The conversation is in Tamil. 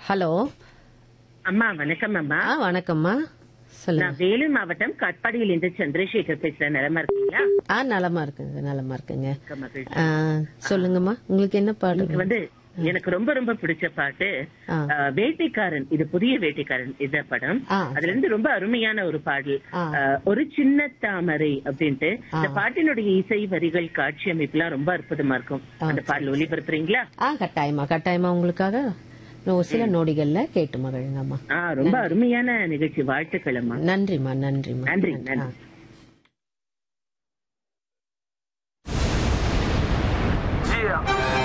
ஹலோ அம்மா வணக்கம் அம்மா ஆ வணக்கம்மா சொல்லுங்க நான் வேலூர் மாவட்டம் கட்பாடியில் இருந்து சந்திரசேகர் பேசுறேன் நிலமா இருக்கீங்களா ஆ நலமா இருக்குங்க நலமா இருக்குங்க மிக்க மகிழ்ச்சி. ஆ, சொல்லுங்கம்மா உங்களுக்கு என்ன எனக்கு பாடல் வந்து எனக்கு ரொம்ப ரொம்ப பிடிச்ச பாட்டு ஆ. ஆ, வேட்டைக்காரன் இது புதிய வேட்டைக்காரன் இந்த படம் ஆ. அதுல இருந்து ரொம்ப அருமையான ஒரு பாடல் ஆ. ஆ, ஒரு சின்ன தாமரை அப்படின்ட்டு இந்த பாட்டினுடைய இசை வரிகள் காட்சி அமைப்புலாம் ரொம்ப அற்புதமா இருக்கும் அந்த பாடல் ஒளிபரப்புறீங்களா ஆ கட்டாயமா கட்டாயமா உங்களுக்காக இன்னும் ஒரு சில நொடிகள்ல கேட்டு மகிழுங்கம்மா ஆ ரொம்ப அருமையான நிகழ்ச்சி வாழ்த்துக்கள் அம்மா நன்றிம்மா நன்றிம்மா நன்றி, ஆ. நன்றி. Yeah.